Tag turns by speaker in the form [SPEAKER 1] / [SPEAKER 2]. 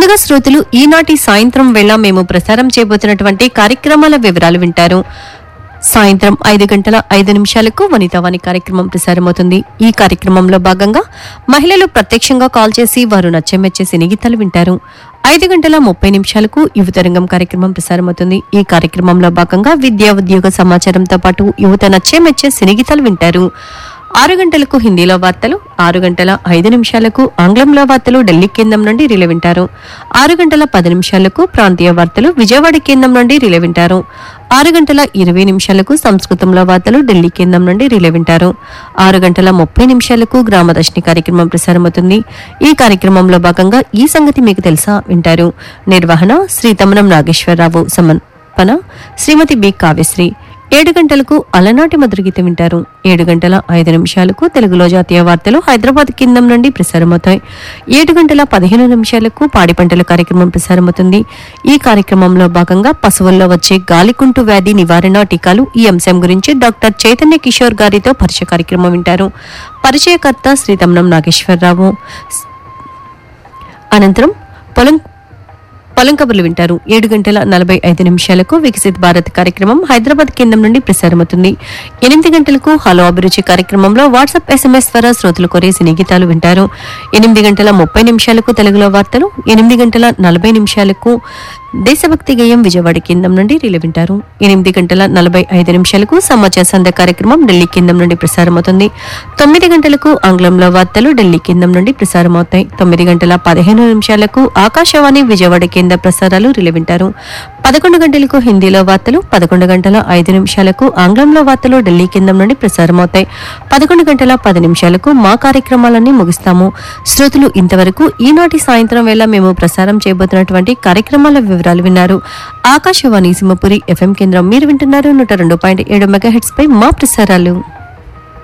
[SPEAKER 1] ముందుగా శ్రోతలు ఈనాటి సాయంత్రం వేళ మేము ప్రసారం చేయబోతున్నటువంటి కార్యక్రమాల వివరాలు వింటారు సాయంత్రం ఐదు గంటల ఐదు నిమిషాలకు వనితావాణి కార్యక్రమం ప్రసారమవుతుంది ఈ కార్యక్రమంలో భాగంగా మహిళలు ప్రత్యక్షంగా కాల్ చేసి వారు నచ్చమెచ్చే సినిగీతాలు వింటారు ఐదు గంటల ముప్పై నిమిషాలకు యువతరంగం కార్యక్రమం ప్రసారమవుతుంది ఈ కార్యక్రమంలో భాగంగా విద్యా ఉద్యోగ సమాచారంతో పాటు యువత నచ్చే మెచ్చే సినిగీతాలు వింటారు ఆరు గంటలకు హిందీలో వార్తలు ఆరు గంటల ఐదు నిమిషాలకు ఆంగ్లంలో వార్తలు ఢిల్లీ కేంద్రం నుండి రిలే వింటారు ఆరు గంటల పది నిమిషాలకు ప్రాంతీయ వార్తలు విజయవాడ కేంద్రం నుండి రిలే వింటారు ఆరు గంటల ఇరవై నిమిషాలకు సంస్కృతంలో వార్తలు ఢిల్లీ కేంద్రం నుండి రిలే వింటారు ఆరు గంటల ముప్పై నిమిషాలకు గ్రామదర్శిని కార్యక్రమం ప్రసారమవుతుంది ఈ కార్యక్రమంలో భాగంగా ఈ సంగతి మీకు తెలుసా వింటారు నిర్వహణ శ్రీ తమనం నాగేశ్వరరావు సమర్పణ శ్రీమతి బి కావ్యశ్రీ ఏడు గంటలకు అలనాటి మధుర గీతం వింటారు ఏడు గంటల ఐదు నిమిషాలకు తెలుగులో జాతీయ వార్తలు హైదరాబాద్ కేంద్రం నుండి ప్రసారమవుతాయి ఏడు గంటల పదిహేను నిమిషాలకు పాడి పంటల కార్యక్రమం ప్రసారమవుతుంది ఈ కార్యక్రమంలో భాగంగా పశువుల్లో వచ్చే గాలికుంటు వ్యాధి నివారణ టీకాలు ఈ అంశం గురించి డాక్టర్ చైతన్య కిషోర్ గారితో పరిచయ కార్యక్రమం వింటారు పరిచయకర్త శ్రీ తమ్నం నాగేశ్వరరావు అనంతరం పొలం పొలం కబుర్లు వింటారు ఏడు గంటల నలభై ఐదు నిమిషాలకు వికసిత్ భారత్ కార్యక్రమం హైదరాబాద్ కేంద్రం నుండి ప్రసారమవుతుంది ఎనిమిది గంటలకు హలో అభిరుచి కార్యక్రమంలో వాట్సాప్ ఎస్ఎంఎస్ ద్వారా శ్రోతలు కోరే సినీ గీతాలు వింటారు ఎనిమిది గంటల ముప్పై నిమిషాలకు తెలుగులో వార్తలు ఎనిమిది గంటల నలభై నిమిషాలకు దేశభక్తి గేయం విజయవాడ కేంద్రం నుండి రిలే వింటారు ఎనిమిది గంటల నలభై ఐదు నిమిషాలకు సమాచార సంధ్య కార్యక్రమం ఢిల్లీ కేంద్రం నుండి ప్రసారమవుతుంది తొమ్మిది గంటలకు ఆంగ్లంలో వార్తలు ఢిల్లీ కేంద్రం నుండి ప్రసారమవుతాయి తొమ్మిది గంటల పదిహేను నిమిషాలకు ఆకాశవాణి విజయవాడ కేంద్ర ప్రసారాలు రిలే వింటారు పదకొండు గంటలకు హిందీలో వార్తలు పదకొండు గంటల ఐదు నిమిషాలకు ఆంగ్లంలో వార్తలు ఢిల్లీ కేంద్రం నుండి ప్రసారమవుతాయి పదకొండు గంటల పది నిమిషాలకు మా కార్యక్రమాలన్నీ ముగిస్తాము శ్రోతలు ఇంతవరకు ఈనాటి సాయంత్రం వేళ మేము ప్రసారం చేయబోతున్నటువంటి కార్యక్రమాల వివరాలు విన్నారు ఆకాశవాణి సింహపురి ఎఫ్ఎం కేంద్రం మీరు వింటున్నారు నూట రెండు పాయింట్ ఏడు మెగా పై మా ప్రసారాలు